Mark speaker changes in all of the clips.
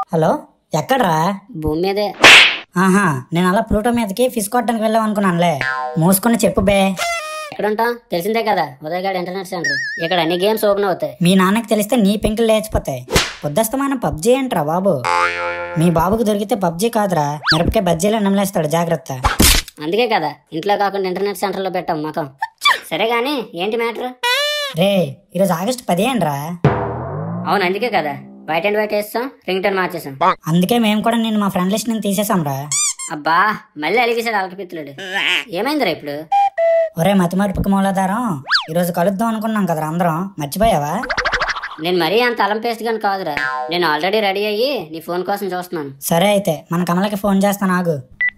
Speaker 1: Hello ఎక్కడ్రా
Speaker 2: భూమి మీదే
Speaker 1: ఆహా నేను అలా ప్లూటో మీదకి ఫిష్ కొట్టడానికి వెళ్ళాం అనుకున్నానులే మూసుకొని చెప్పు బే
Speaker 2: ఎక్కడుంటాం తెలిసిందే కదా ఉదయగాడ్ ఇంటర్నెట్ సెంటర్ ఇక్కడ అన్ని గేమ్స్ ఓపెన్ అవుతాయి
Speaker 1: మీ నాన్నకి తెలిస్తే నీ పెంకులు లేచిపోతాయి పొద్దుస్తమానం పబ్జీ ఏంట్రా బాబు మీ బాబుకు దొరికితే పబ్జీ కాదురా మిరపకాయ బజ్జీలో నమ్మలేస్తాడు జాగ్రత్త
Speaker 2: అందుకే కదా ఇంట్లో కాకుండా ఇంటర్నెట్ సెంటర్లో పెట్టాం మకం సరే కానీ ఏంటి మ్యాటర్
Speaker 1: రే ఈరోజు ఆగస్టు పదిహేనురా
Speaker 2: అవును అందుకే కదా వైట్ అండ్ వైట్ వేస్తాం రింగ్ టర్న్ మార్చేసాం
Speaker 1: అందుకే మేము కూడా నేను మా ఫ్రెండ్ లిస్ట్ నుంచి తీసేసాంరా
Speaker 2: అబ్బా మళ్ళీ అలిగేశాడు అలకపిత్తులుడు ఏమైందిరా ఇప్పుడు
Speaker 1: ఒరే మతిమరుపుకి మూలాధారం ఈరోజు కలుద్దాం అనుకున్నాం కదరా అందరం మర్చిపోయావా
Speaker 2: నేను మరీ అంత అలం పేస్ట్ గాని కాదురా నేను ఆల్రెడీ రెడీ అయ్యి నీ ఫోన్ కోసం చూస్తున్నాను
Speaker 1: సరే అయితే మన కమలకి ఫోన్ చేస్తాను ఆగు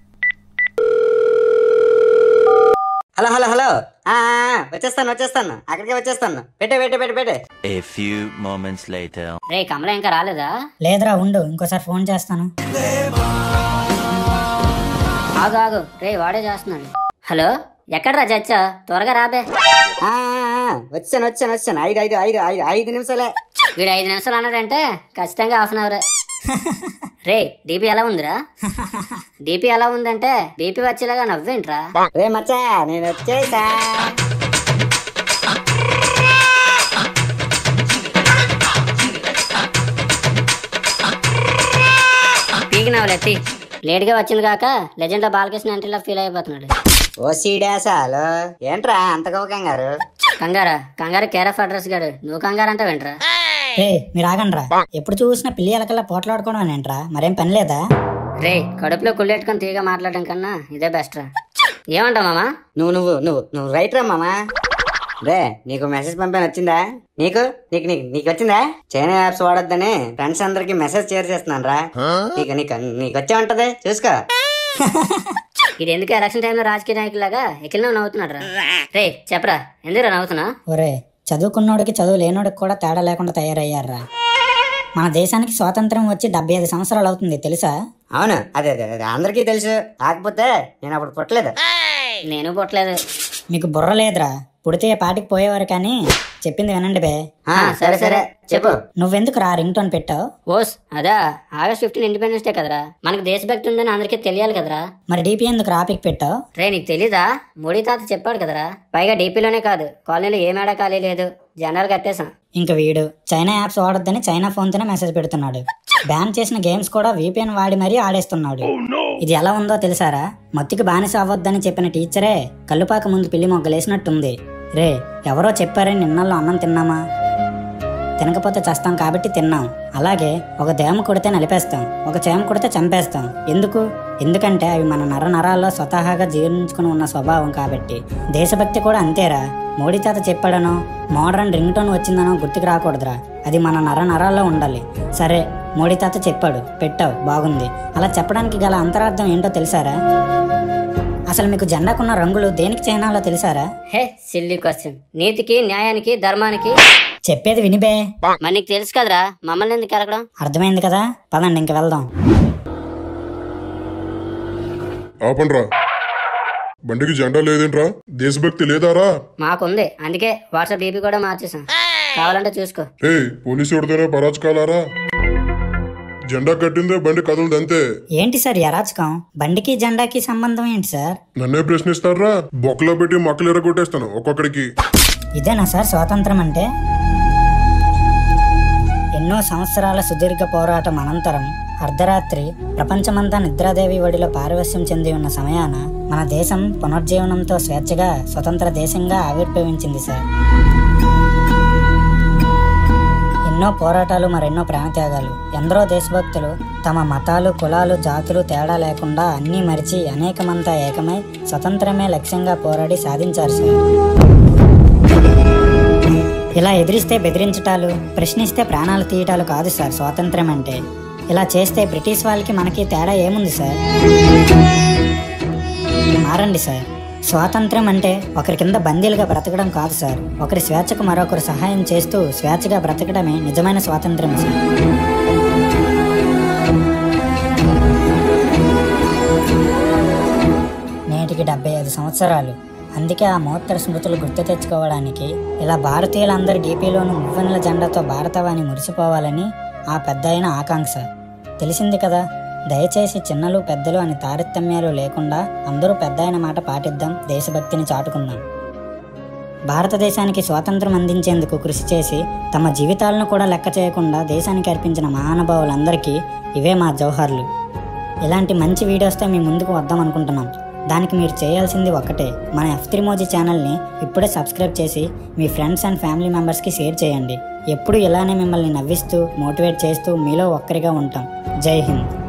Speaker 3: హలో హలో హలో ఆ, ఆ, ఆ, వచ్చేస్తాను వచ్చేస్తాను అక్కడికే వచ్చేస్తాను పెట్టే పెట్టే పెట్టే పెట్టే
Speaker 4: A few moments later.
Speaker 2: రే కమల ఇంకా రాలేదా
Speaker 1: లేదురా ఉండు ఇంకోసారి ఫోన్ చేస్తాను
Speaker 2: ఆగు ఆగు రే వాడే చేస్తున్నాడు హలో ఎక్కడ్రా చచ్చా త్వరగా రాబే
Speaker 3: ఆ, ఆ, ఆ, వచ్చాను వచ్చాను వచ్చాను ఐదు ఐదు ఐదు ఐదు ఐదు నిమిషాలే
Speaker 2: వీడు ఐదు నిమిషాలు అన్నాడంటే ఖచ్చితంగా హాఫ్ అన్ అవర్ రే డీపీ ఎలా ఉందిరా డీపీ ఎలా ఉందంటే బీపీ వచ్చేలాగా నవ్వేంట్రా
Speaker 3: రే మచ్చా నేను వచ్చేసా
Speaker 2: పీకి నవ్వులు ఎత్తి లేట్గా వచ్చింది కాక లెజెండ్ బాలకృష్ణ ఎంట్రీలో ఫీల్ అయిపోతున్నాడు
Speaker 3: ఓ సీడాసాలు ఏంట్రా అంత కంగారు
Speaker 2: కంగారా కంగారు కేర్ ఆఫ్ అడ్రస్ గాడు నువ్వు కంగారు అంటే వింటరా
Speaker 1: రే మీరు ఆగండ్రా ఎప్పుడు చూసినా పిల్లి ఎలకల్లా పోట్లాడుకోవడం ఏంట్రా మరేం పని లేదా
Speaker 2: రే కడుపులో కుళ్ళెట్టుకొని తీగ మాట్లాడడం కన్నా ఇదే బెస్ట్ రా ఏమంటావు మామా
Speaker 3: నువ్వు నువ్వు నువ్వు నువ్వు రైట్ రా మామా రే నీకు మెసేజ్ పంపాను వచ్చిందా నీకు నీకు నీకు నీకు వచ్చిందా చైనా యాప్స్ వాడొద్దని ఫ్రెండ్స్ అందరికి మెసేజ్ షేర్ చేస్తున్నాను రా నీకు నీకు నీకు వచ్చే ఉంటది చూసుకో
Speaker 2: ఇది ఎందుకు ఎలక్షన్ టైంలో రాజకీయ నాయకులాగా ఎక్కిలినో నవ్వుతున్నాడు రా రే చెప్పరా ఎందుకురా నవ్వుతున్నా
Speaker 1: ఒరే చదువుకున్నోడికి చదువు లేనోడికి కూడా తేడా లేకుండా తయారయ్యారా మన దేశానికి స్వాతంత్రం వచ్చి డెబ్బై ఐదు సంవత్సరాలు అవుతుంది తెలుసా
Speaker 3: అవును అదే అదే అదే అందరికీ తెలుసు కాకపోతే నేను అప్పుడు పుట్టలేదు
Speaker 2: నేను పుట్టలేదు
Speaker 1: మీకు బుర్ర లేదురా పుడితే పాటికి పోయేవారు కానీ చెప్పింది వినండి బే
Speaker 3: ఆ, సరే సరే చెప్పు
Speaker 1: నువ్వెందుకు రా రింగ్ టోన్ పెట్టావు
Speaker 2: ఓస్ అదా ఆగస్ట్ ఫిఫ్టీన్ ఇండిపెండెన్స్ డే కదరా మనకు దేశభక్తి ఉందని అందరికీ తెలియాలి కదరా
Speaker 1: మరి డీపీ ఎందుకు రాపిక్ పెట్టావు
Speaker 2: రే నీకు తెలీదా మోడీ తాత చెప్పాడు కదరా పైగా డీపీలోనే కాదు కాలనీలో ఏ మేడ ఖాళీ లేదు జనాలు కట్టేశాం
Speaker 1: ఇంక వీడు చైనా యాప్స్ వాడొద్దని చైనా ఫోన్తోనే మెసేజ్ పెడుతున్నాడు బ్యాన్ చేసిన గేమ్స్ కూడా VPN వాడి మరీ ఆడేస్తున్నాడు ఇది ఎలా ఉందో తెలుసారా మత్తికి బానిస అవ్వొద్దని చెప్పిన టీచరే కల్లుపాక ముందు పిల్లి మొగ్గలేసినట్టుంది రే ఎవరో చెప్పారని నిన్నల్లో అన్నం తిన్నామా తినకపోతే చస్తాం కాబట్టి తిన్నాం అలాగే ఒక దేమ కొడితే నలిపేస్తాం ఒక చేమ కొడితే చంపేస్తాం ఎందుకు ఎందుకంటే అవి మన నర నరాల్లో స్వతహాగా జీర్ణించుకుని ఉన్న స్వభావం కాబట్టి దేశభక్తి కూడా అంతేరా మోడీ తాత చెప్పాడనో మోడర్న్ రింగ్ టోన్ వచ్చిందనో గుర్తుకు రాకూడదురా అది మన నర నరాల్లో ఉండాలి సరే మోడీ తాత చెప్పాడు పెట్టావు బాగుంది అలా చెప్పడానికి గల అంతరార్థం ఏంటో తెలుసారా అసలు మీకు జెండాకున్న రంగులు దేనికి చిహ్నాలో తెలుసారా
Speaker 2: హే సిల్లీ క్వశ్చన్ నీతికి న్యాయానికి ధర్మానికి
Speaker 1: చెప్పేది వినిబే
Speaker 2: మరి నీకు తెలుసు కదరా మమ్మల్ని ఎందుకు ఎరగడం
Speaker 1: అర్థమైంది కదా పదండి ఇంక వెళ్దాం
Speaker 5: ఆపండ్రా బండికి జెండా లేదేంట్రా దేశభక్తి లేదారా
Speaker 2: మాకుంది అందుకే వాట్సాప్ డీపీ కూడా మార్చేసాం కావాలంటే చూసుకో
Speaker 5: ఏ పోలీసు ఎవరితోనే పరాచకాలారా జెండా కట్టిందే బండి కదలదంతే
Speaker 1: ఏంటి సార్ ఈ అరాచకం బండికి జెండాకి సంబంధం ఏంటి సార్
Speaker 5: నన్నే ప్రశ్నిస్తారా బొక్కలో పెట్టి మొక్కలు ఎరగొట్టేస్తాను ఒక్కొక్కడికి
Speaker 1: ఇదేనా సార్ స్వాతంత్రం అంటే ఎన్నో సంవత్సరాల సుదీర్ఘ పోరాటం అనంతరం అర్ధరాత్రి ప్రపంచమంతా నిద్రాదేవి ఒడిలో పారవస్యం చెంది ఉన్న సమయాన మన దేశం పునర్జీవనంతో స్వేచ్ఛగా స్వతంత్ర దేశంగా ఆవిర్భవించింది సార్ ఎన్నో పోరాటాలు మరెన్నో ప్రాణత్యాగాలు ఎందరో దేశభక్తులు తమ మతాలు కులాలు జాతులు తేడా లేకుండా అన్నీ మరిచి అనేకమంతా ఏకమై స్వతంత్రమే లక్ష్యంగా పోరాడి సాధించారు సార్ ఇలా ఎదిరిస్తే బెదిరించటాలు ప్రశ్నిస్తే ప్రాణాలు తీయటాలు కాదు సార్ స్వాతంత్రం అంటే ఇలా చేస్తే బ్రిటిష్ వాళ్ళకి మనకి తేడా ఏముంది సార్ మారండి సార్ స్వాతంత్రం అంటే ఒకరి కింద బందీలుగా బ్రతకడం కాదు సార్ ఒకరి స్వేచ్ఛకు మరొకరు సహాయం చేస్తూ స్వేచ్ఛగా బ్రతకడమే నిజమైన స్వాతంత్రం సార్ నేటికి డెబ్బై ఐదు సంవత్సరాలు అందుకే ఆ మహోత్తర స్మృతులు గుర్తు తెచ్చుకోవడానికి ఇలా భారతీయులందరూ డీపీలోను మువ్వెన్నెల జెండాతో భారతవాణి మురిసిపోవాలని ఆ పెద్ద ఆకాంక్ష తెలిసింది కదా దయచేసి చిన్నలు పెద్దలు అని తారతమ్యాలు లేకుండా అందరూ పెద్ద అయిన మాట పాటిద్దాం దేశభక్తిని చాటుకుందాం భారతదేశానికి స్వాతంత్రం అందించేందుకు కృషి చేసి తమ జీవితాలను కూడా లెక్క చేయకుండా దేశానికి అర్పించిన మహానుభావులందరికీ ఇవే మా జౌహర్లు ఇలాంటి మంచి వీడియోస్తో మీ ముందుకు వద్దాం అనుకుంటున్నాం దానికి మీరు చేయాల్సింది ఒక్కటే మన ఎఫ్ త్రిమోజీ ఛానల్ని ఇప్పుడే సబ్స్క్రైబ్ చేసి మీ ఫ్రెండ్స్ అండ్ ఫ్యామిలీ మెంబర్స్కి షేర్ చేయండి ఎప్పుడు ఇలానే మిమ్మల్ని నవ్విస్తూ మోటివేట్ చేస్తూ మీలో ఒక్కరిగా ఉంటాం జై హింద్